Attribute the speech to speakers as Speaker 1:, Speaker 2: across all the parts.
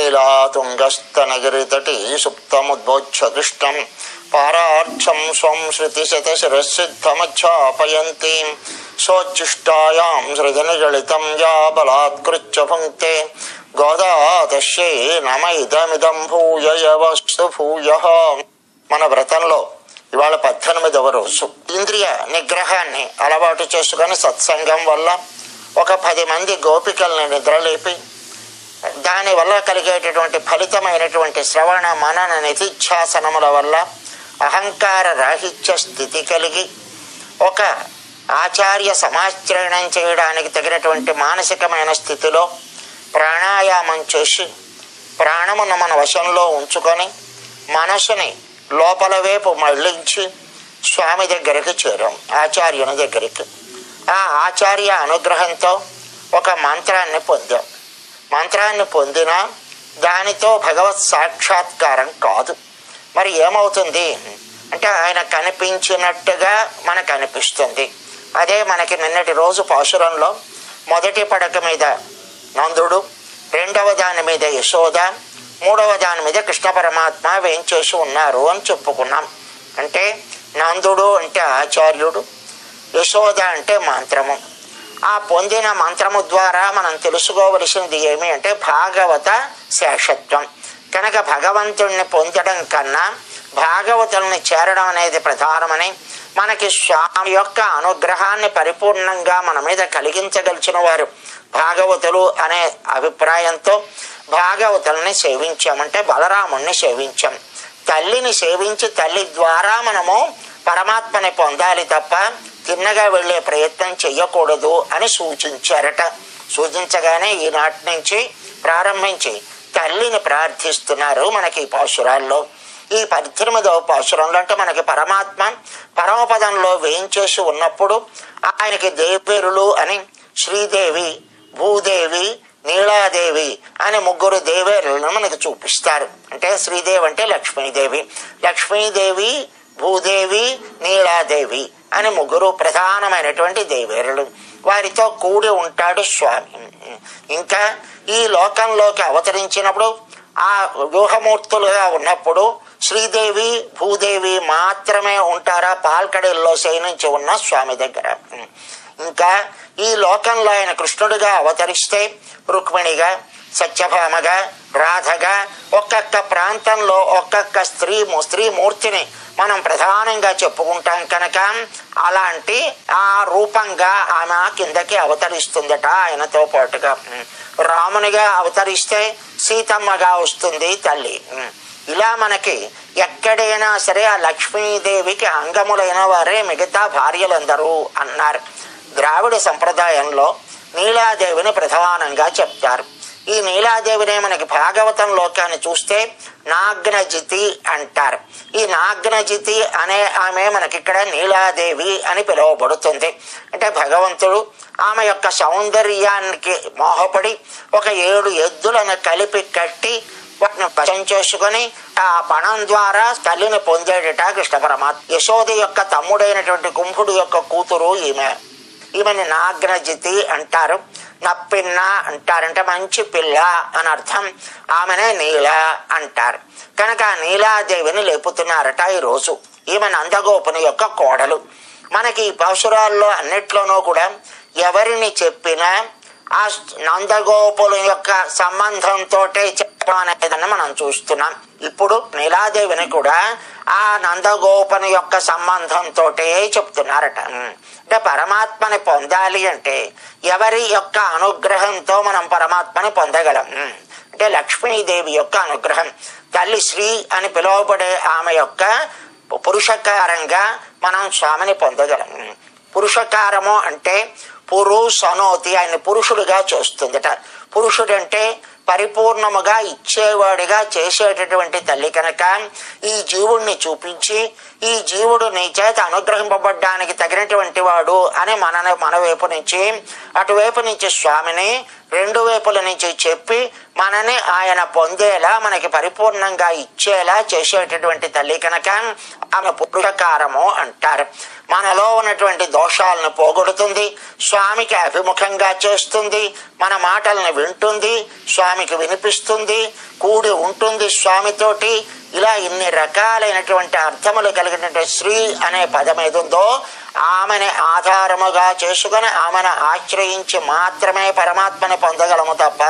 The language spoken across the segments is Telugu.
Speaker 1: శ్రీశైలాతుంగస్తనగిరితటి సుప్తముద్బోధ్య కృష్ణం పారార్చం స్వం శృతిశతశిరసిద్ధమధ్యాపయంతి సోచ్ఛిష్టాయాం హృదయనిగళితం యా బలాత్కృత్య భుంక్తే గోదా తస్యై నమ ఇదమిదం భూయవస్తు భూయ మన వ్రతంలో ఇవాళ పద్దెనిమిదవ రోజు ఇంద్రియ నిగ్రహాన్ని అలవాటు చేసుకొని సత్సంగం వల్ల ఒక పది మంది గోపికల్ని నిద్రలేపి దాని వల్ల కలిగేటటువంటి ఫలితమైనటువంటి శ్రవణ మనన నిధిధ్యాసనముల వల్ల అహంకార రాహిత్య స్థితి కలిగి ఒక ఆచార్య సమాశ్రయణం చేయడానికి తగినటువంటి మానసికమైన స్థితిలో ప్రాణాయామం చేసి ప్రాణమును మన వశంలో ఉంచుకొని మనసుని లోపల వైపు మళ్ళించి స్వామి దగ్గరికి చేరాం ఆచార్యుని దగ్గరికి ఆ ఆచార్య అనుగ్రహంతో ఒక మంత్రాన్ని పొందాం మంత్రాన్ని పొందినా దానితో భగవత్ సాక్షాత్కారం కాదు మరి ఏమవుతుంది అంటే ఆయన కనిపించినట్టుగా మనకు అనిపిస్తుంది అదే మనకి నిన్నటి రోజు పాశురంలో మొదటి పడక మీద నందుడు రెండవ దాని మీద యశోద మూడవ దాని మీద కృష్ణ పరమాత్మ వేంచేసి ఉన్నారు అని చెప్పుకున్నాం అంటే నందుడు అంటే ఆచార్యుడు యశోద అంటే మంత్రము ఆ పొందిన మంత్రము ద్వారా మనం తెలుసుకోవలసినది ఏమి అంటే భాగవత శేషత్వం కనుక భగవంతుణ్ణి పొందడం కన్నా భాగవతుల్ని చేరడం అనేది ప్రధానమని మనకి స్వామి యొక్క అనుగ్రహాన్ని పరిపూర్ణంగా మన మీద కలిగించగలిచిన వారు భాగవతులు అనే అభిప్రాయంతో భాగవతుల్ని సేవించామంటే బలరాముణ్ణి సేవించాం తల్లిని సేవించి తల్లి ద్వారా మనము పరమాత్మని పొందాలి తప్ప తిన్నగా వెళ్ళే ప్రయత్నం చెయ్యకూడదు అని సూచించారట సూచించగానే ఈనాటి నుంచి ప్రారంభించి తల్లిని ప్రార్థిస్తున్నారు మనకి ఈ పాశురాల్లో ఈ పద్దెనిమిదవ పాశురంలో అంటే మనకి పరమాత్మ పరమపదంలో వేయించేసి ఉన్నప్పుడు ఆయనకి దేవేరులు అని శ్రీదేవి భూదేవి నీలాదేవి అని ముగ్గురు దేవేరులను మనకు చూపిస్తారు అంటే శ్రీదేవి అంటే లక్ష్మీదేవి లక్ష్మీదేవి భూదేవి నీలాదేవి అని ముగ్గురు ప్రధానమైనటువంటి దేవేరులు వారితో కూడి ఉంటాడు స్వామి ఇంకా ఈ లోకంలోకి అవతరించినప్పుడు ఆ వ్యూహమూర్తులుగా ఉన్నప్పుడు శ్రీదేవి భూదేవి మాత్రమే ఉంటారా పాల్కడల్లో శయనించి ఉన్న స్వామి దగ్గర ఇంకా ఈ లోకంలో ఆయన కృష్ణుడిగా అవతరిస్తే రుక్మిణిగా సత్యభామగా రాధగా ఒక్కొక్క ప్రాంతంలో ఒక్కొక్క స్త్రీ స్త్రీ మూర్తిని మనం ప్రధానంగా చెప్పుకుంటాం కనుక అలాంటి ఆ రూపంగా ఆమె కిందకి అవతరిస్తుందట ఆయనతో పాటుగా రామునిగా అవతరిస్తే సీతమ్మగా వస్తుంది తల్లి ఇలా మనకి ఎక్కడైనా సరే ఆ లక్ష్మీదేవికి అంగములైన వారే మిగతా భార్యలందరూ అన్నారు ద్రావిడ సంప్రదాయంలో నీలాదేవిని ప్రధానంగా చెప్తారు ఈ నీలాదేవినే మనకి భాగవతంలోకి అని చూస్తే నాగ్నజితి అంటారు ఈ నాగ్నజితి అనే ఆమె మనకి ఇక్కడ నీలాదేవి అని పిలువబడుతుంది అంటే భగవంతుడు ఆమె యొక్క సౌందర్యానికి మోహపడి ఒక ఏడు ఎద్దులను కలిపి కట్టి వాటిని వశం చేసుకుని ఆ పణం ద్వారా తల్లిని పొందేటట కృష్ణ పరమాత్మ యశోద యొక్క తమ్ముడైనటువంటి కుంభుడు యొక్క కూతురు ఈమె ఈమెని నాగ్నజితి అంటారు నప్పిన్న అంటారంటే మంచి పిల్ల అని అర్థం ఆమెనే నీల అంటారు కనుక ఆ నీలాదేవిని లేపుతున్నారట ఈ రోజు ఈమె నందగోపుని యొక్క కోడలు మనకి ఈ పశురాల్లో అన్నిట్లోనూ కూడా ఎవరిని చెప్పినా ఆ నందగోపుల యొక్క సంబంధంతో చెప్పడం అనేదాన్ని మనం చూస్తున్నాం ఇప్పుడు నీలాదేవిని కూడా ఆ నందగోపుని యొక్క సంబంధంతో చెప్తున్నారట అంటే పరమాత్మని పొందాలి అంటే ఎవరి యొక్క అనుగ్రహంతో మనం పరమాత్మని పొందగలం అంటే లక్ష్మీదేవి యొక్క అనుగ్రహం తల్లి శ్రీ అని పిలువబడే ఆమె యొక్క పురుషకారంగా మనం స్వామిని పొందగలం పురుషకారము అంటే పురుషనోతి ఆయన పురుషుడిగా చూస్తుందట పురుషుడంటే పరిపూర్ణముగా ఇచ్చేవాడిగా చేసేటటువంటి తల్లి కనుక ఈ జీవుణ్ణి చూపించి ఈ జీవుడు నీ చేత అనుగ్రహింపబడ్డానికి తగినటువంటి వాడు అని మన మన వైపు నుంచి అటువైపు నుంచి స్వామిని రెండు వైపుల నుంచి చెప్పి మనని ఆయన పొందేలా మనకి పరిపూర్ణంగా ఇచ్చేలా చేసేటటువంటి తల్లి కనుక ఆమె పురుషకారము అంటారు మనలో ఉన్నటువంటి దోషాలను పోగొడుతుంది స్వామికి అభిముఖంగా చేస్తుంది మన మాటలను వింటుంది స్వామికి వినిపిస్తుంది కూడి ఉంటుంది స్వామితోటి ఇలా ఇన్ని రకాలైనటువంటి అర్థములు కలిగినటువంటి శ్రీ అనే పదం ఏదుందో ఆమెని ఆధారముగా చేసుకుని ఆమెను ఆశ్రయించి మాత్రమే పరమాత్మని పొందగలము తప్ప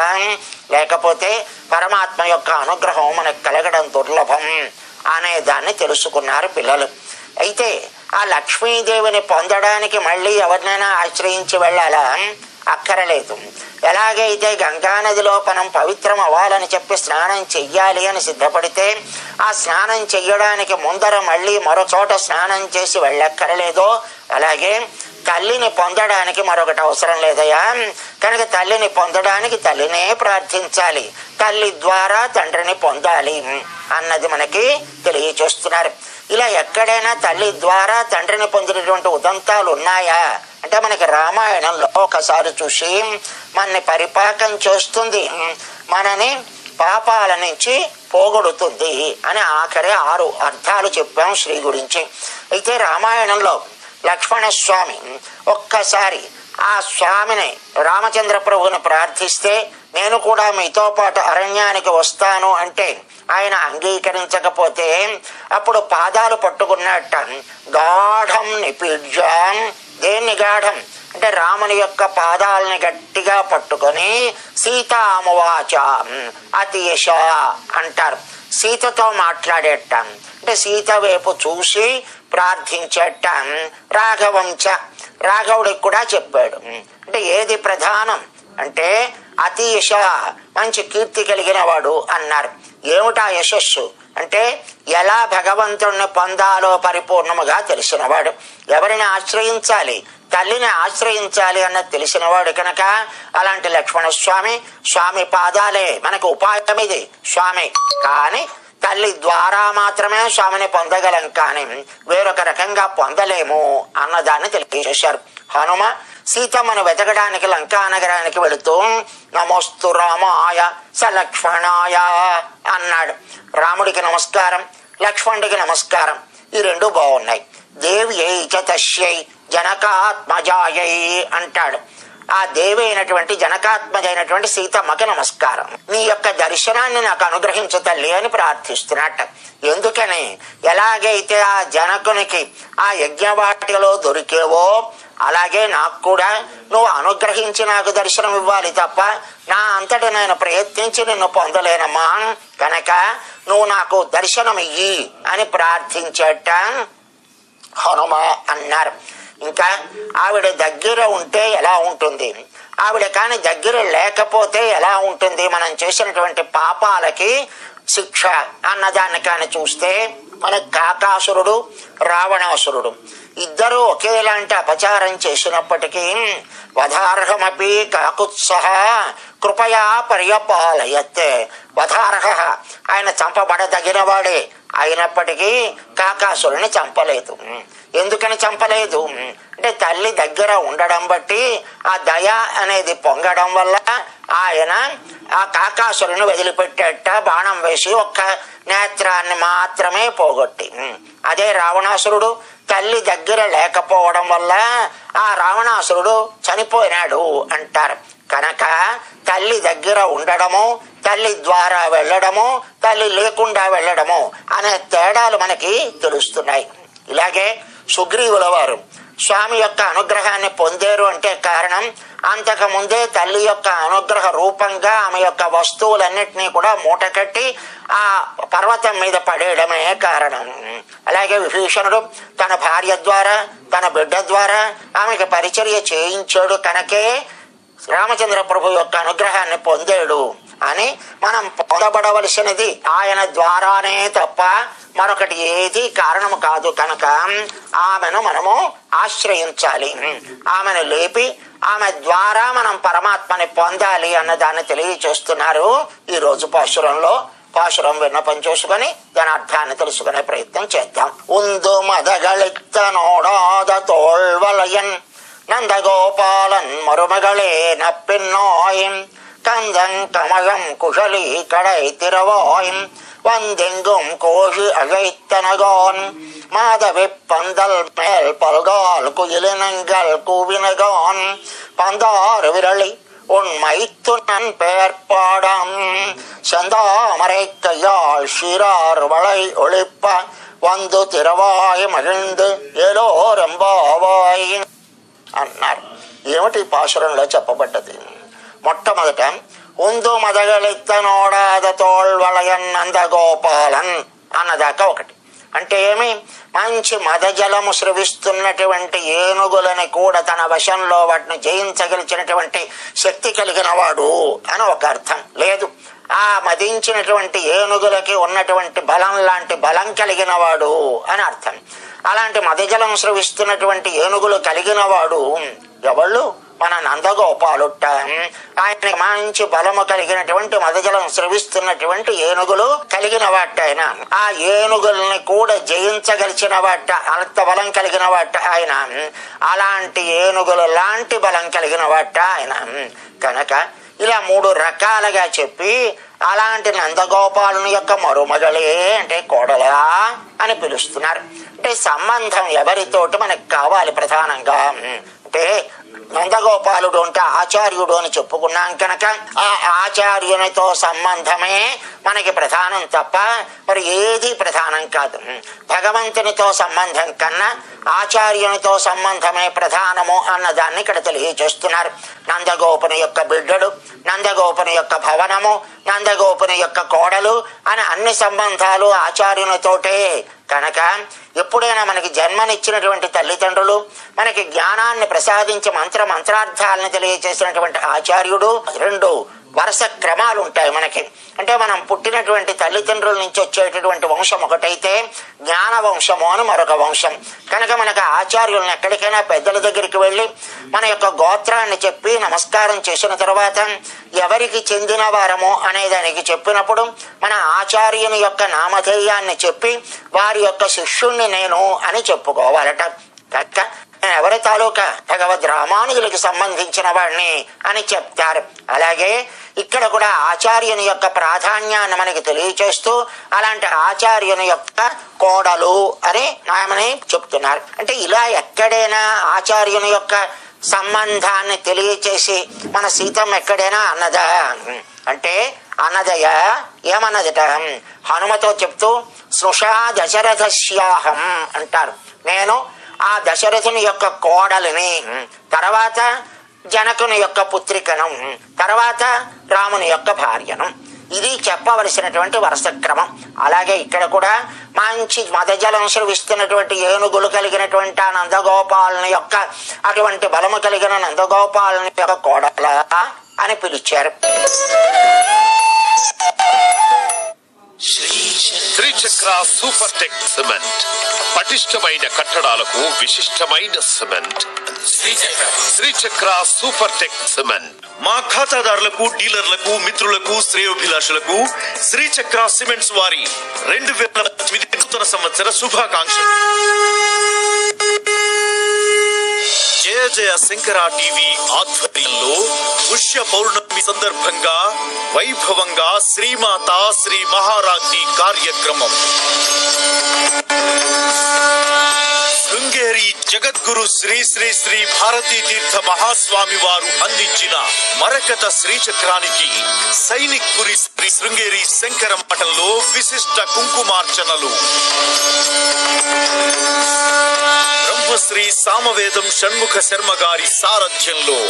Speaker 1: లేకపోతే పరమాత్మ యొక్క అనుగ్రహం మనకు కలగడం దుర్లభం అనే దాన్ని తెలుసుకున్నారు పిల్లలు అయితే ఆ లక్ష్మీదేవిని పొందడానికి మళ్ళీ ఎవరినైనా ఆశ్రయించి వెళ్ళాలా అక్కరలేదు ఎలాగైతే గంగానదిలో మనం పవిత్రం అవ్వాలని చెప్పి స్నానం చెయ్యాలి అని సిద్ధపడితే ఆ స్నానం చెయ్యడానికి ముందర మళ్ళీ మరో చోట స్నానం చేసి వెళ్ళక్కరలేదో అలాగే తల్లిని పొందడానికి మరొకటి అవసరం లేదయా కనుక తల్లిని పొందడానికి తల్లినే ప్రార్థించాలి తల్లి ద్వారా తండ్రిని పొందాలి అన్నది మనకి తెలియచేస్తున్నారు ఇలా ఎక్కడైనా తల్లి ద్వారా తండ్రిని పొందినటువంటి ఉదంతాలు ఉన్నాయా అంటే మనకి రామాయణంలో ఒకసారి చూసి మనని పరిపాకం చేస్తుంది మనని పాపాల నుంచి పోగొడుతుంది అని ఆఖరి ఆరు అర్థాలు చెప్పాం శ్రీ గురించి అయితే రామాయణంలో లక్ష్మణ స్వామి ఒక్కసారి ఆ స్వామిని రామచంద్ర ప్రభువుని ప్రార్థిస్తే నేను కూడా మీతో పాటు అరణ్యానికి వస్తాను అంటే ఆయన అంగీకరించకపోతే అప్పుడు పాదాలు పట్టుకున్నట్ట గాఢం నిపీడ్యాం దేన్ని గాఢం అంటే రాముని యొక్క పాదాలని గట్టిగా పట్టుకొని సీతామువాచ అతియశ అంటారు సీతతో మాట్లాడేట అంటే సీత వైపు చూసి ప్రార్థించేట రాఘవంచ రాఘవుడికి కూడా చెప్పాడు అంటే ఏది ప్రధానం అంటే అతి యశ మంచి కీర్తి కలిగిన వాడు అన్నారు ఏమిటా యశస్సు అంటే ఎలా భగవంతుణ్ణి పొందాలో పరిపూర్ణముగా తెలిసినవాడు ఎవరిని ఆశ్రయించాలి తల్లిని ఆశ్రయించాలి అన్నది తెలిసినవాడు కనుక అలాంటి లక్ష్మణ స్వామి స్వామి పాదాలే మనకు ఉపాయం ఇది స్వామి కానీ తల్లి ద్వారా మాత్రమే స్వామిని పొందగలం కానీ వేరొక రకంగా పొందలేము అన్నదాన్ని తెలియజేశారు హనుమ సీతమ్మను వెతకడానికి లంకా నగరానికి వెళుతూ నమోస్తు రామాయ స లక్ష్మణాయ అన్నాడు రాముడికి నమస్కారం లక్ష్మణుడికి నమస్కారం ఈ రెండు బాగున్నాయి దేవి చ తస్యై జనకాత్మజాయై అంటాడు ఆ దేవి అయినటువంటి జనకాత్మజైనటువంటి సీతమ్మకి నమస్కారం నీ యొక్క దర్శనాన్ని నాకు అనుగ్రహించు తల్లి అని ప్రార్థిస్తున్నట్ట ఎందుకని ఎలాగైతే ఆ జనకునికి ఆ యజ్ఞవాటిలో దొరికేవో అలాగే నాకు కూడా నువ్వు అనుగ్రహించి నాకు దర్శనం ఇవ్వాలి తప్ప నా అంతటి నేను ప్రయత్నించి నిన్ను పొందలేనమ్మా కనుక నువ్వు నాకు దర్శనం ఇయ్యి అని ప్రార్థించేట హనుమ అన్నారు ఇంకా ఆవిడ దగ్గర ఉంటే ఎలా ఉంటుంది ఆవిడ కానీ దగ్గర లేకపోతే ఎలా ఉంటుంది మనం చేసినటువంటి పాపాలకి శిక్ష అన్నదాన్ని కానీ చూస్తే మన కాకాసురుడు రావణాసురుడు ఇద్దరు ఒకేలాంటి అపచారం చేసినప్పటికీ వధార్హమపి కాకుత్సహ కృపయా పర్యపాలయత్ వధార్హ ఆయన చంపబడదగిన వాడే అయినప్పటికీ కాకాసురుని చంపలేదు ఎందుకని చంపలేదు అంటే తల్లి దగ్గర ఉండడం బట్టి ఆ దయ అనేది పొంగడం వల్ల ఆయన ఆ కాకాసురుని వదిలిపెట్టేట బాణం వేసి ఒక్క నేత్రాన్ని మాత్రమే పోగొట్టి అదే రావణాసురుడు తల్లి దగ్గర లేకపోవడం వల్ల ఆ రావణాసురుడు చనిపోయినాడు అంటారు కనుక తల్లి దగ్గర ఉండడము తల్లి ద్వారా వెళ్ళడము తల్లి లేకుండా వెళ్ళడము అనే తేడాలు మనకి తెలుస్తున్నాయి ఇలాగే సుగ్రీవుల వారు స్వామి యొక్క అనుగ్రహాన్ని పొందారు అంటే కారణం అంతకు ముందే తల్లి యొక్క అనుగ్రహ రూపంగా ఆమె యొక్క వస్తువులన్నిటినీ కూడా మూట కట్టి ఆ పర్వతం మీద పడేయడమే కారణం అలాగే విభీషణుడు తన భార్య ద్వారా తన బిడ్డ ద్వారా ఆమెకి పరిచర్య చేయించాడు కనుకే రామచంద్ర ప్రభు యొక్క అనుగ్రహాన్ని పొందాడు అని మనం పొందబడవలసినది ఆయన ద్వారానే తప్ప మరొకటి ఏది కారణము కాదు కనుక ఆమెను మనము ఆశ్రయించాలి ఆమెను లేపి ఆమె ద్వారా మనం పరమాత్మని పొందాలి అన్న దాన్ని తెలియచేస్తున్నారు ఈ రోజు పాశురంలో పాశురం విన్నపం చేసుకుని దాని అర్థాన్ని తెలుసుకునే ప్రయత్నం చేద్దాం ఉందు మదగళిత్త నోడాద తోళ్వలయన్ நந்தகோபாலன் மருமகளே நப்பின்னோயும் கந்தன் கமகம் குஷலி கடை திறவாயும் வந்தெங்கும் கோஷி அழைத்தனகான் மாதவி பந்தல் மேல் பல்கால் குயிலினங்கள் கூவினகான் பந்தாறு விரளி உன் மைத்துனன் பெயர்ப்பாடம் செந்தாமரை கையால் ஷிரார் வளை ஒளிப்ப வந்து తిరవాయి మగిழ்ந்து ఏలో రెంబావాయి అన్నారు ఏమిటి పాశురంలో చెప్పబడ్డది మొట్టమొదట ఉందు మదగలిత్త నోడాద తోల్వళయన్ నందగోపాలన్ అన్నదాకా ఒకటి అంటే ఏమి మంచి మదజలము స్రవిస్తున్నటువంటి ఏనుగులని కూడా తన వశంలో వాటిని జయించగలిచినటువంటి శక్తి కలిగిన వాడు అని ఒక అర్థం లేదు ఆ మదించినటువంటి ఏనుగులకి ఉన్నటువంటి బలం లాంటి బలం కలిగిన వాడు అని అర్థం అలాంటి మదజలం స్రవిస్తున్నటువంటి ఏనుగులు కలిగిన వాడు ఎవళ్ళు మన నందగోపాలుట్ట ఆయన మంచి బలము కలిగినటువంటి మదజలం స్రవిస్తున్నటువంటి ఏనుగులు కలిగిన వాట ఆయన ఆ ఏనుగుల్ని కూడా జయించగలిచిన వాట అంత బలం కలిగిన వాట ఆయన అలాంటి ఏనుగులు లాంటి బలం కలిగిన వాట ఆయన కనుక ఇలా మూడు రకాలుగా చెప్పి అలాంటి నందగోపాలుని యొక్క మరుమగలే అంటే కోడలా అని పిలుస్తున్నారు అంటే సంబంధం ఎవరితోటి మనకు కావాలి ప్రధానంగా అంటే నందగోపాలుడు అంటే ఆచార్యుడు అని చెప్పుకున్నాం కనుక ఆ ఆచార్యునితో సంబంధమే మనకి ప్రధానం తప్ప మరి ఏది ప్రధానం కాదు భగవంతునితో సంబంధం కన్నా ఆచార్యునితో సంబంధమే ప్రధానము అన్న దాన్ని ఇక్కడ తెలియజేస్తున్నారు నందగోపుని యొక్క బిడ్డడు నందగోపుని యొక్క భవనము నందగోపుని యొక్క కోడలు అని అన్ని సంబంధాలు ఆచార్యునితోటే కనుక ఎప్పుడైనా మనకి జన్మనిచ్చినటువంటి తల్లిదండ్రులు మనకి జ్ఞానాన్ని ప్రసాదించి మంత్ర మంత్రార్థాలను తెలియజేసినటువంటి ఆచార్యుడు రెండు వరుస క్రమాలు ఉంటాయి మనకి అంటే మనం పుట్టినటువంటి తల్లిదండ్రుల నుంచి వచ్చేటటువంటి వంశం ఒకటైతే జ్ఞాన వంశము అని మరొక వంశం కనుక మనకు ఆచార్యులను ఎక్కడికైనా పెద్దల దగ్గరికి వెళ్ళి మన యొక్క గోత్రాన్ని చెప్పి నమస్కారం చేసిన తర్వాత ఎవరికి చెందిన వారము అనే దానికి చెప్పినప్పుడు మన ఆచార్యుని యొక్క నామధేయాన్ని చెప్పి వారి యొక్క శిష్యుణ్ణి నేను అని చెప్పుకోవాలట కనుక నేను ఎవరి తాలూకా భగవద్ రామానుజులకు సంబంధించిన వాడిని అని చెప్తారు అలాగే ఇక్కడ కూడా ఆచార్యుని యొక్క ప్రాధాన్యాన్ని మనకి తెలియచేస్తూ అలాంటి ఆచార్యుని యొక్క కోడలు అని ఆమెని చెప్తున్నారు అంటే ఇలా ఎక్కడైనా ఆచార్యుని యొక్క సంబంధాన్ని తెలియచేసి మన సీతమ్మ ఎక్కడైనా అన్నదా అంటే అన్నదయ ఏమన్నదట హనుమతో చెప్తూ సృషా దశరథస్యాహం అంటారు నేను ఆ దశరథుని యొక్క కోడలిని తర్వాత జనకుని యొక్క పుత్రికను తర్వాత రాముని యొక్క భార్యను ఇది చెప్పవలసినటువంటి వరుస క్రమం అలాగే ఇక్కడ కూడా మంచి మదజలం స్రవిస్తున్నటువంటి ఏనుగులు కలిగినటువంటి ఆ నందగోపాలని యొక్క అటువంటి బలము కలిగిన నందగోపాలని యొక్క కోడల అని పిలిచారు
Speaker 2: శ్రీచక్ర సూపర్ టెక్ సిమెంట్ పటిష్టమైన కట్టడాలకు విశిష్టమైన cement Srichakra super tech cement
Speaker 3: మా ఖాతాదారులకు డీలర్లకు మిత్రులకు శ్రేయోభిలాషులకు శ్రీచక్ర సిమెంట్స్ వారి రెండు వేల తొమ్మిది నూతన సంవత్సర శుభాకాంక్షలు జయ జయ శంకర టీవీ ఆధ్వర్యంలో పుష్య పౌర్ణమి సందర్భంగా వైభవంగా శ్రీమాత శ్రీ మహారాజ్ని కార్యక్రమం శృంగేరి జగద్గురు శ్రీ శ్రీ శ్రీ భారతీ తీర్థ మహాస్వామి వారు అందించిన మరకత శ్రీచక్రానికి సైనిక్ పురి శ్రీ శృంగేరి శంకర మఠంలో విశిష్ట కుంకుమార్చనలు బ్రహ్మశ్రీ సామవేదం షణ్ముఖ శర్మ గారి సారథ్యంలో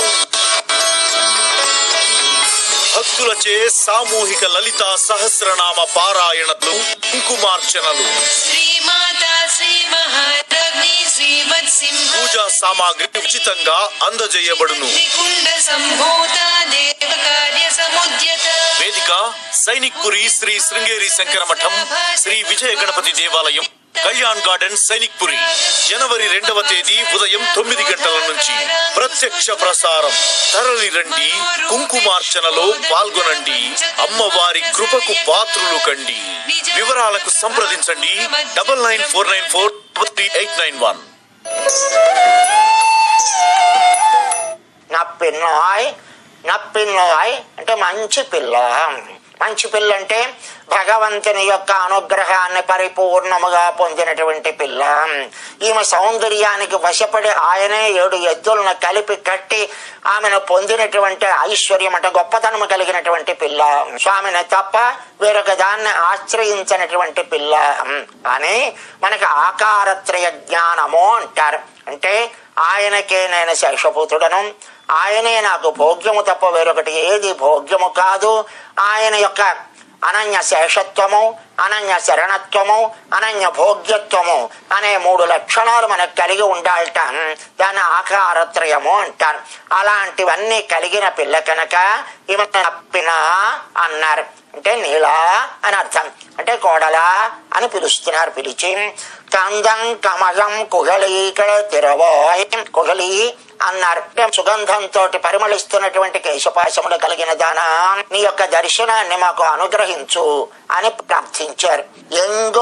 Speaker 3: భక్తులచే సామూహిక లలిత సహస్రనామ పారాయణలు కుంకుమార్చనలు
Speaker 4: శ్రీమాత శ్రీ మహారాజ్ఞి శ్రీమత్ సింహ
Speaker 3: పూజా సామాగ్రి ఉచితంగా అందజేయబడును
Speaker 4: కుండ సంభూత దేవ కార్య సముద్యత
Speaker 3: వేదిక సైనిక్ పురి శ్రీ శృంగేరి శంకర మఠం శ్రీ విజయ గణపతి దేవాలయం కళ్యాణ్ గార్డెన్ సైనిక్ పురి జనవరి రెండవ తేదీ ఉదయం తొమ్మిది గంటల నుంచి ప్రత్యక్ష ప్రసారం తరలి రండి కుంకుమార్చనలో పాల్గొనండి అమ్మవారి కృపకు పాత్రులు కండి వివరాలకు సంప్రదించండి double nine four nine four three eight nine one
Speaker 1: నప్పిన్నాయ్ నప్పిన్నాయ్ అంటే మంచి పిల్ల మంచి పిల్ల అంటే భగవంతుని యొక్క అనుగ్రహాన్ని పరిపూర్ణముగా పొందినటువంటి పిల్ల ఈమె సౌందర్యానికి వశపడి ఆయనే ఏడు ఎద్దులను కలిపి కట్టి ఆమెను పొందినటువంటి ఐశ్వర్యం అంటే గొప్పతనము కలిగినటువంటి పిల్ల స్వామిని తప్ప వేరొక దాన్ని ఆశ్రయించినటువంటి పిల్ల అని మనకి ఆకారత్రయ జ్ఞానము అంటారు అంటే ఆయనకే నేను శేషపుత్రుడను ఆయనే నాకు భోగ్యము తప్ప వేరొకటి ఏది భోగ్యము కాదు ఆయన యొక్క అనన్య శేషత్వము అనన్య శరణత్వము అనన్య భోగ్యత్వము అనే మూడు లక్షణాలు మనకు కలిగి ఉండాలట దాన్ని ఆకారత్రయము అంటారు అలాంటివన్నీ కలిగిన పిల్ల కనుక ఈమె తప్పిన అన్నారు అంటే నీలా అని అర్థం అంటే కోడలా అని పిలుస్తున్నారు పిలిచి కందం కమలం కుగలీకడ తిరవాయ్ కుగలి అన్నారు అంటే సుగంధంతో పరిమళిస్తున్నటువంటి కేశపాశములు కలిగిన దాన నీ యొక్క దర్శనాన్ని మాకు అనుగ్రహించు అని ప్రార్థించారు ఎంగు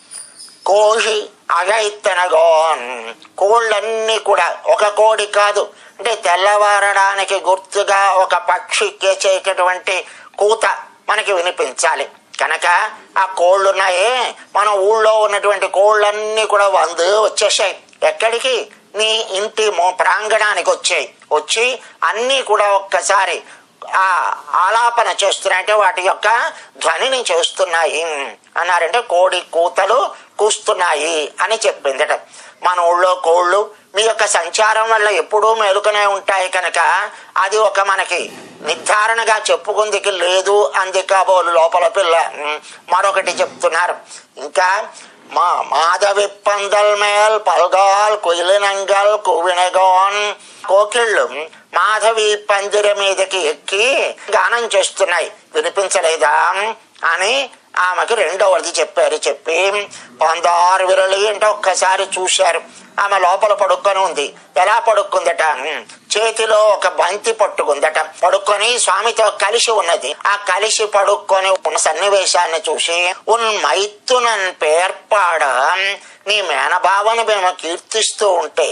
Speaker 1: కోడి అగైతనగోన్ కోళ్ళన్నీ కూడా ఒక కోడి కాదు అంటే తెల్లవారడానికి గుర్తుగా ఒక పక్షి కేచేటటువంటి కూత మనకి వినిపించాలి కనుక ఆ కోళ్ళున్నాయే మన ఊళ్ళో ఉన్నటువంటి కోళ్ళన్నీ కూడా వందు వచ్చేసాయి ఎక్కడికి నీ ఇంటి మో- ప్రాంగణానికి వచ్చాయి వచ్చి అన్నీ కూడా ఒక్కసారి ఆ ఆలాపన చేస్తున్నాయంటే వాటి యొక్క ధ్వనిని చేస్తున్నాయి అన్నారంటే కోడి కూతలు కూస్తున్నాయి అని చెప్పిందట మన ఊళ్ళో కోళ్ళు మీ యొక్క సంచారం వల్ల ఎప్పుడూ మేలుకనే ఉంటాయి కనుక అది ఒక మనకి నిర్ధారణగా చెప్పుకుందికి లేదు అంది కాబోలు లోపల పిల్ల ఉమ్, మరొకటి చెప్తున్నారు ఇంకా మా మాధవి పందల్ మేల్ పల్గాల్ కుయిలినంగల్ కువినగోన్ కోకిళ్ళు మాధవి పందిర మీదకి ఎక్కి గానం చేస్తున్నాయి వినిపించలేదా అని ఆమెకు రెండవది చెప్పారు చెప్పి పందారు విరలి అంటే ఒక్కసారి చూశారు ఆమె లోపల పడుకొని ఉంది ఎలా పడుకుందట చేతిలో ఒక బంతి పట్టుకుందట పడుకొని స్వామితో కలిసి ఉన్నది ఆ కలిసి పడుకొని ఉన్న సన్నివేశాన్ని చూసి ఉన్ మైత్తునన్ పేర్పాడ నీ మేనభావను మేము కీర్తిస్తూ ఉంటే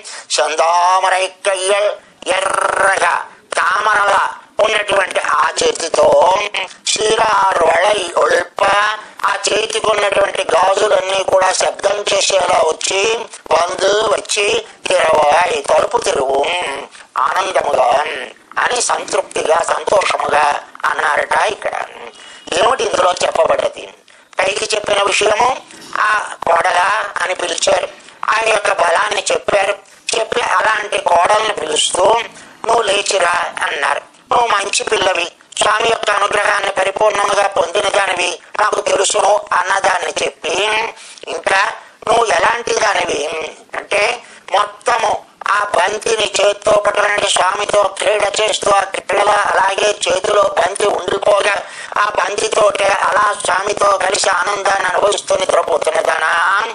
Speaker 1: చందామరై కయ్యల్ ఎర్రగా తామరల ఉన్నటువంటి ఆ చేతితో క్షీరారు వళై ఒల్ప ఆ చేతికి ఉన్నటువంటి గాజులన్నీ కూడా శబ్దం చేసేలా వచ్చి వందు వచ్చి తెరవాయి తలుపు తెరువు ఆనందముగా అని సంతృప్తిగా సంతోషముగా అన్నారట ఇక్కడ ఏమిటి ఇందులో చెప్పబడ్డది పైకి చెప్పిన విషయము ఆ కోడల అని పిలిచారు ఆయన యొక్క బలాన్ని చెప్పారు చెప్పి అలాంటి కోడల్ని పిలుస్తూ నువ్వు లేచిరా అన్నారు నువ్వు మంచి పిల్లవి స్వామి యొక్క అనుగ్రహాన్ని పరిపూర్ణంగా పొందిన దానివి నాకు తెలుసును అన్నదాన్ని చెప్పి ఇంకా నువ్వు ఎలాంటి దానివి అంటే మొత్తము ఆ బంతిని చేత్తో పట్టుకుని స్వామితో క్రీడ చేస్తూ ఆ క్రీడలో అలాగే చేతిలో బంతి ఉండిపోగా ఆ బంతితోటే అలా స్వామితో కలిసి ఆనందాన్ని అనుభవిస్తూ నిద్రపోతున్నదానా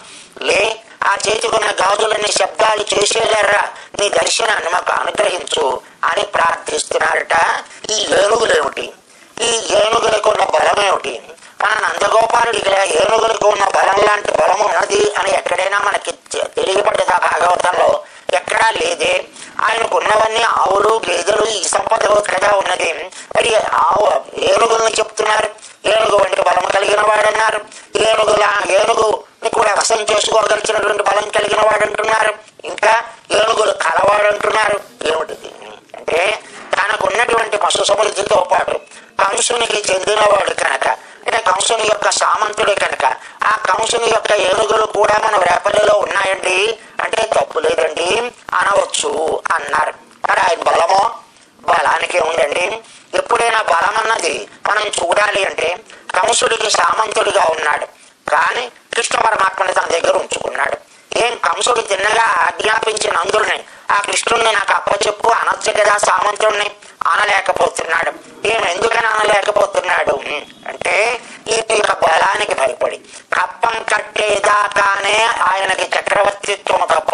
Speaker 1: లే ఆ చేతికున్న గాజులన్నీ శబ్దాలు చేసేలేరా నీ దర్శనాన్ని మాకు అనుగ్రహించు అని ప్రార్థిస్తున్నారట ఈ ఏనుగులేమిటి ఈ ఏనుగులకు ఉన్న బలం ఏమిటి మన నందగోపాలుడికి ఏనుగులకు ఉన్న బలం లాంటి బలం ఉన్నది అని ఎక్కడైనా మనకి తె- తెలియబడ్డదా భాగవతంలో ఎక్కడా లేదే ఆయనకు ఉన్నవన్నీ ఆవులు గేదెలు ఈ సంపద కదా ఉన్నది మరి ఆవు ఏనుగులను చెప్తున్నారు ఏనుగు వంటి బలం కలిగిన వాడన్నారు ఏనుగుల ఏనుగుని కూడా వశం చేసుకోగలిగినటువంటి బలం కలిగిన వాడు అంటున్నారు ఇంకా ఏనుగులు కలవాడు అంటున్నారు ఏమిటిది అంటే తనకు ఉన్నటువంటి పశు సమృద్ధితో పాటు కంసునికి చెందినవాడు కనుక అంటే కంసుని యొక్క సామంతుడే కనుక ఆ కంసుని యొక్క ఏనుగులు కూడా మన రేపల్లిలో ఉన్నాయండి అంటే తప్పు లేదండి అనవచ్చు అన్నారు మరి ఆయన బలమో బలానికి ఉందండి ఎప్పుడైనా బలం అన్నది మనం చూడాలి అంటే కంసుడికి సామంతుడిగా ఉన్నాడు కానీ కృష్ణ పరమాత్మని తన దగ్గర ఉంచుకున్నాడు ఏం కంసుడు తిన్నగా ఆజ్ఞాపించిన అందుడిని ఆ కృష్ణుడిని నాకు అప్పచెప్పు అనొచ్చు కదా సామంతుడిని అనలేకపోతున్నాడు ఏం ఎందుకని అనలేకపోతున్నాడు అంటే ఈ యొక్క బలానికి భయపడి కప్పం కట్టేదాకానే ఆయనకి చక్రవర్తిత్వం తప్ప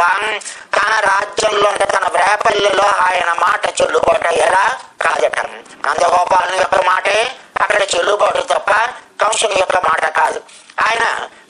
Speaker 1: తన రాజ్యంలో అంటే తన వేపల్లిలో ఆయన మాట చెల్లుబాటు ఎలా కాదట నందగోపాలని యొక్క మాటే అక్కడ చెల్లుబాటు తప్ప కంసుని యొక్క మాట కాదు ఆయన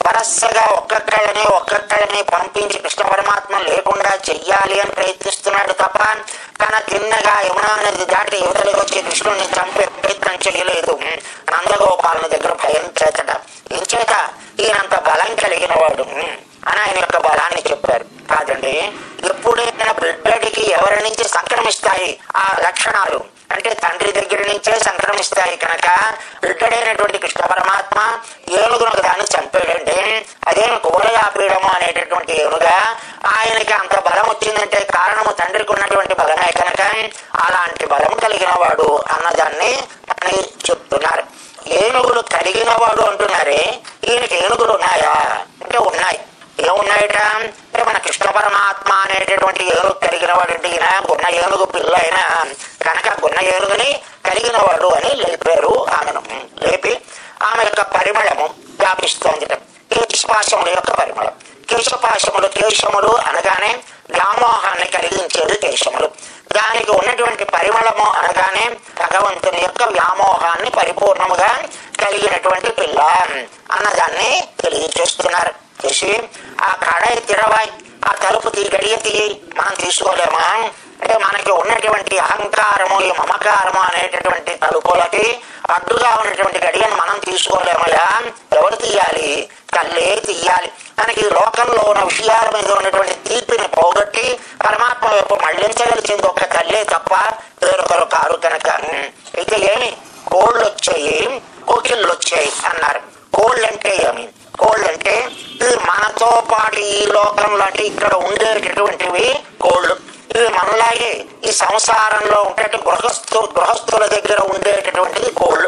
Speaker 1: వరసగా ఒక్కొక్కళ్ళని ఒక్కొక్కళ్ళని పంపించి కృష్ణ పరమాత్మ లేకుండా చెయ్యాలి అని ప్రయత్నిస్తున్నాడు తప్ప తన తిన్నగా యమునా నది దాటి యువతలకు వచ్చి కృష్ణుడిని చంపే ప్రయత్నం చేయలేదు నందగోపాలను దగ్గర భయం చేతట ఇంచేత ఈయనంత బలం కలిగిన వాడు అని ఆయన యొక్క బలాన్ని చెప్పారు కాదండి ఎప్పుడైనా బిడ్డడికి ఎవరి నుంచి సంక్రమిస్తాయి ఆ లక్షణాలు అంటే తండ్రి దగ్గర నుంచే సంక్రమిస్తాయి కనుక బిడ్డడైనటువంటి కృష్ణ పరమాత్మ ఏనుగునకు దాన్ని చంపాడంటే అదేమి కూలయాపీడము అనేటటువంటి ఏనుగా ఆయనకి అంత బలం వచ్చిందంటే కారణము తండ్రికి ఉన్నటువంటి బలమే కనుక అలాంటి బలం కలిగిన వాడు అన్నదాన్ని అని చెప్తున్నారు ఏనుగులు కలిగిన వాడు అంటున్నారే ఈయనకి ఏనుగులు ఉన్నాయా అంటే ఉన్నాయి ఏమున్నాయట అంటే మన కృష్ణ పరమాత్మ అనేటటువంటి ఏనుగు కలిగిన వాడు అంటే ఈయన గున్న ఏనుగు పిల్ల అయినా కనుక గున్న ఏనుగుని కలిగిన వాడు అని లేపారు ఆమెను లేపి ఆమె యొక్క పరిమళము వ్యాపిస్తోంది కేశపాశముల యొక్క పరిమళం కేశపాశములు కేశములు అనగానే వ్యామోహాన్ని కలిగించేది కేశములు దానికి ఉన్నటువంటి పరిమళము అనగానే భగవంతుని యొక్క వ్యామోహాన్ని పరిపూర్ణముగా కలిగినటువంటి పిల్ల అన్నదాన్ని తెలియచేస్తున్నారు చేసి ఆ కడాయి తిరవాయి ఆ తలుపు తీ గడియ తీయి మనం తీసుకోలేమా అంటే మనకి ఉన్నటువంటి అహంకారము ఈ మమకారము అనేటటువంటి తలుపులకి అడ్డుగా ఉన్నటువంటి గడియను మనం తీసుకోలేమయ్యా ఎవరు తీయాలి తల్లే తీయాలి మనకి ఈ లోకంలో ఉన్న విషయాల మీద ఉన్నటువంటి తీపిని పోగొట్టి పరమాత్మ వైపు మళ్లించగలిగింది ఒక తల్లే తప్ప వేరొకరు కారు కనుక అయితే ఏమి కోళ్ళు వచ్చాయి కోకిళ్ళు వచ్చాయి అన్నారు కోళ్ళు అంటే ఏమి కోళ్ళు అంటే ఇవి మనతో పాటు ఈ లోకంలో అంటే ఇక్కడ ఉండేటటువంటివి కోళ్ళు ఇవి మనలాగే ఈ సంసారంలో ఉండే గృహస్థు గృహస్థుల దగ్గర ఉండేటటువంటిది కోళ్ళు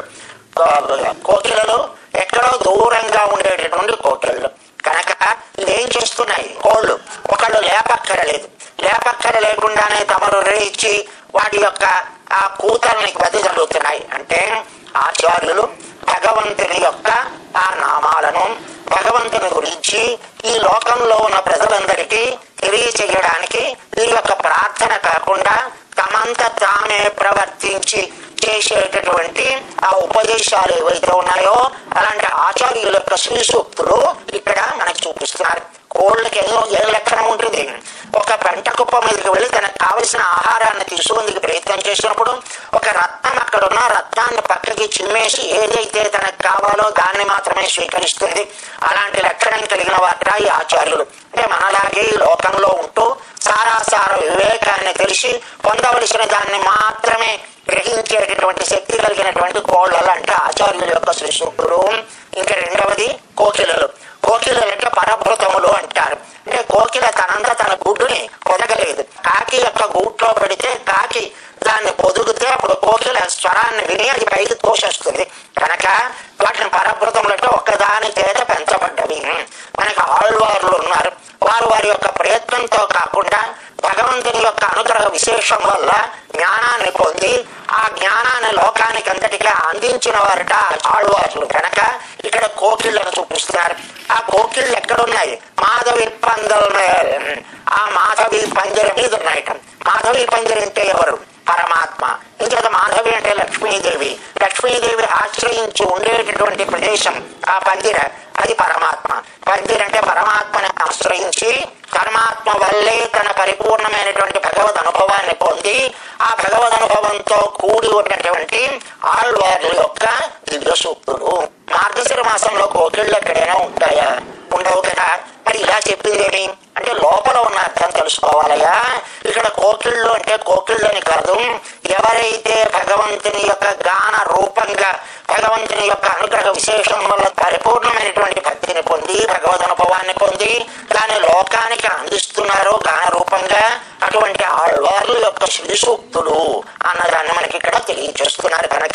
Speaker 1: కో- కోకిలలు ఎక్కడో దూరంగా ఉండేటటువంటి కోకిళ్ళు కనుక ఇవేం చేస్తున్నాయి కోళ్ళు ఒకళ్ళు లేపక్కరలేదు లేపక్కర లేకుండానే తమరు రేచి వాటి యొక్క ఆ కూతల్ని బదిజల్లుతున్నాయి అంటే ఆచార్యులు భగవంతుని యొక్క ఆ నామాలను భగవంతుని గురించి ఈ లోకంలో ఉన్న ప్రజలందరికీ తెలియచేయడానికి వీరి యొక్క ప్రార్థన కాకుండా తమంత తామే ప్రవర్తించి చేసేటటువంటి ఆ ఉపదేశాలు ఏవైతే ఉన్నాయో అలాంటి ఆచార్యుల యొక్క శ్రీ సూక్తులు ఇక్కడ మనకు చూపిస్తున్నారు కోళ్ళకి ఏదో ఏ లక్షణం ఉంటుంది ఒక పెంట కుప్ప మీదకి వెళ్ళి తనకు కావలసిన ఆహారాన్ని తీసుకుందుకు ప్రయత్నం చేసినప్పుడు ఒక రత్నం అక్కడ ఉన్న రత్నాన్ని పక్కకి చిమ్మేసి ఏదైతే తనకు కావాలో దాన్ని మాత్రమే స్వీకరిస్తుంది అలాంటి లక్షణం కలిగిన వాట ఈ ఆచార్యులు అంటే మనలాగే ఈ లోకంలో ఉంటూ సారాసార వివేకాన్ని తెలిసి పొందవలసిన దాన్ని మాత్రమే గ్రహించేటటువంటి శక్తి కలిగినటువంటి కోళ్ళలు అంటే ఆచార్యుల యొక్క శ్రీ సూక్తులు ఇంకా రెండవది కోకిలలు కోకిలలు అంటే పరభృతములు అంటారు అంటే కోకిల తనంత తన గుడ్డుని పొదగలేదు కాకి యొక్క గూట్లో పెడితే కాకి దాన్ని పొదుగుతే అప్పుడు కోకిల స్వరాన్ని విని అది పైకి తోసేస్తుంది కనుక వాటిని పరభృతములు అంటే ఒక్కదాని చేత పెంచబడ్డవి మనకి ఆళ్వార్లు ఉన్నారు వారు వారి యొక్క ప్రయత్నంతో కాకుండా భగవంతుని యొక్క అనుగ్రహ విశేషం వల్ల జ్ఞానాన్ని పొంది ఆ జ్ఞానాన్ని లోకానికి అంతటికి అందించిన వారట ఆళ్వార్లు కనుక ఇక్కడ కోకిళ్ళను చూపిస్తున్నారు ఆ కోకిళ్ళు ఎక్కడున్నాయి మాధవి పందల మీద- ఆ మాధవి పంజర మీద ఉన్నాయట మాధవి పంజర అంటే ఎవరు పరమాత్మ ఇంకొక మాధవి అంటే లక్ష్మీదేవి లక్ష్మీదేవి ఆశ్రయించి ఉండేటటువంటి ప్రదేశం ఆ పందిర అది పరమాత్మ పందిర అంటే పరమాత్మని ఆశ్రయించి పరమాత్మ వల్లే తన పరిపూర్ణమైనటువంటి భగవద్ అనుభవాన్ని పొంది ఆ భగవద్ అనుభవంతో కూడి ఉన్నటువంటి ఆళ్వార్ల యొక్క దివ్య సూక్తులు మార్గశిర మాసంలో కోకిళ్ళు ఎక్కడైనా ఉంటాయా ఉండవు కదా మరి ఇలా చెప్పిందేమి అంటే లోపల ఉన్న అర్థం తెలుసుకోవాలయ్యా ఇక్కడ కోకిళ్ళు అంటే కోకిళ్ళు అని కాదు ఎవరైతే భగవంతుని యొక్క గాన రూపంగా భగవంతుని యొక్క అనుగ్రహ విశేషం వల్ల పరిపూర్ణమైనటువంటి భక్తిని పొంది భగవద్ అనుభవాన్ని పొంది దాని లోకానికి అందిస్తున్నారో గాన రూపంగా అటువంటి ఆళ్వార్ల యొక్క శ్రీ సూక్తులు అన్నదాన్ని మనకి ఇక్కడ తెలియజేస్తున్నారు కనుక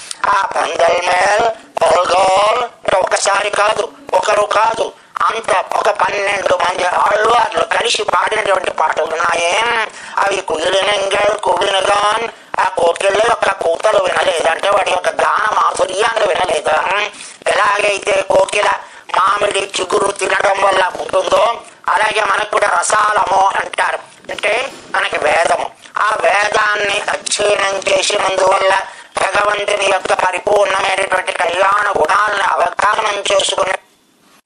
Speaker 1: ఆ పందల్ మేల్ పొల్గోల్ అంటే ఒకసారి కాదు ఒకరు కాదు అంత ఒక పన్నెండు మంది ఆళ్వార్లు కలిసి పాడినటువంటి పాటలు ఉన్నాయే అవి కుదిలినంగల్ కువినగాన్ ఆ కోకిళ్ళ యొక్క కూతలు వినలేదు అంటే వాటి యొక్క గాన మాధుర్యాన్ని వినలేదా ఎలాగైతే కోకిల మామిడి చిగురు తినడం వల్ల ఉంటుందో అలాగే మనకు కూడా రసాలము అంటారు అంటే మనకి వేదము ఆ వేదాన్ని అధ్యయనం చేసినందువల్ల భగవంతుని యొక్క పరిపూర్ణమైనటువంటి కళ్యాణ గుణాలను అవగాహనం చేసుకుని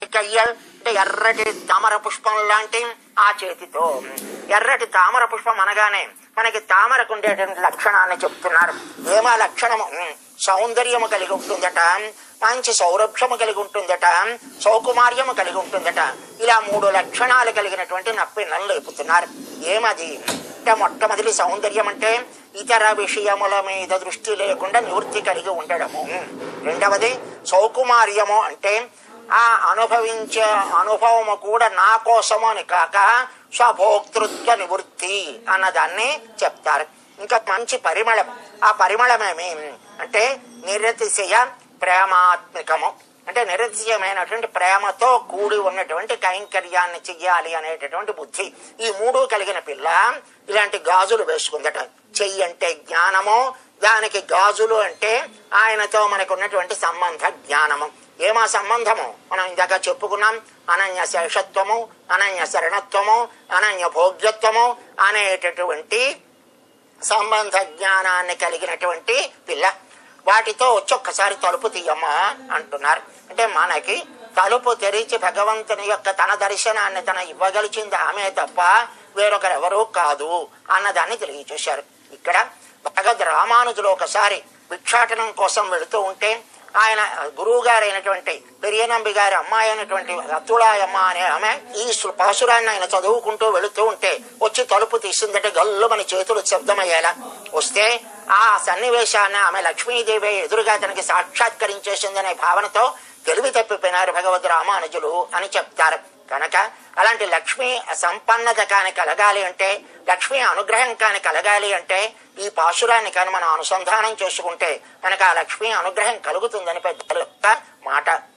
Speaker 1: కయ్యల్ అంటే ఎర్రటి తామర పుష్పం లాంటి ఆ చేతితో ఎర్రటి తామర పుష్పం అనగానే మనకి తామరకు ఉండేటువంటి లక్షణాన్ని చెప్తున్నారు ఏమా లక్షణము ఉమ్, సౌందర్యము కలిగి ఉంటుందట మంచి సౌరభ్యము కలిగి ఉంటుందట సౌకుమార్యము కలిగి ఉంటుందట ఇలా మూడు లక్షణాలు కలిగినటువంటి నప్పిన్నలు లేపుతున్నారు ఏమది అంటే మొట్టమొదటి సౌందర్యం అంటే ఇతర విషయముల మీద దృష్టి లేకుండా నివృత్తి కలిగి ఉండడము రెండవది సౌకుమార్యము అంటే ఆ అనుభవించే అనుభవము కూడా నా కోసము అని కాక స్వభోక్తృత్వ నివృత్తి అన్నదాన్ని చెప్తారు ఇంకా మంచి పరిమళం ఆ పరిమళమేమి అంటే నిరతిశయ ప్రేమాత్మికము అంటే నిరతిశయమైనటువంటి ప్రేమతో కూడి ఉన్నటువంటి కైంకర్యాన్ని చెయ్యాలి అనేటటువంటి బుద్ధి ఈ మూడు కలిగిన పిల్ల ఇలాంటి గాజులు వేసుకుందట చెయ్యి అంటే జ్ఞానము దానికి గాజులు అంటే ఆయనతో మనకు ఉన్నటువంటి సంబంధ జ్ఞానము ఏమా సంబంధము మనం ఇందాక చెప్పుకున్నాం అనన్య శేషత్వము అనన్య శరణత్వము అనన్య భోగ్యత్వము అనేటటువంటి సంబంధ జ్ఞానాన్ని కలిగినటువంటి పిల్ల వాటితో వచ్చి ఒక్కసారి తలుపు తీయమ్మా అంటున్నారు అంటే మనకి తలుపు తెరిచి భగవంతుని యొక్క తన దర్శనాన్ని తన ఇవ్వగలిచింది ఆమె తప్ప వేరొకరెవరూ కాదు అన్నదాన్ని తెలియచేశారు ఇక్కడ భగవద్ రామానుజులు ఒకసారి భిక్షాటనం కోసం వెళుతూ ఉంటే ఆయన గురువు గారైనటువంటి పెరియనంబి గారి అమ్మాయి అయినటువంటి అతుళాయమ్మ అనే ఆమె ఈ సు- పాసురాన్ని ఆయన చదువుకుంటూ వెళుతూ ఉంటే వచ్చి తలుపు తీసిందంటే గల్లు మన చేతులు శబ్దమయ్యేలా వస్తే ఆ సన్నివేశాన్ని ఆమె లక్ష్మీదేవి ఎదురుగా తనకి సాక్షాత్కరించేసిందనే భావనతో తెలివి తప్పిపోయినారు భగవద్ రామానుజులు అని చెప్తారు కనుక అలాంటి లక్ష్మి సంపన్నత కాని కలగాలి అంటే లక్ష్మి అనుగ్రహం కాని కలగాలి అంటే ఈ పాశురాన్ని కానీ మనం అనుసంధానం చేసుకుంటే మనకు ఆ లక్ష్మి అనుగ్రహం కలుగుతుందని పెద్దల యొక్క మాట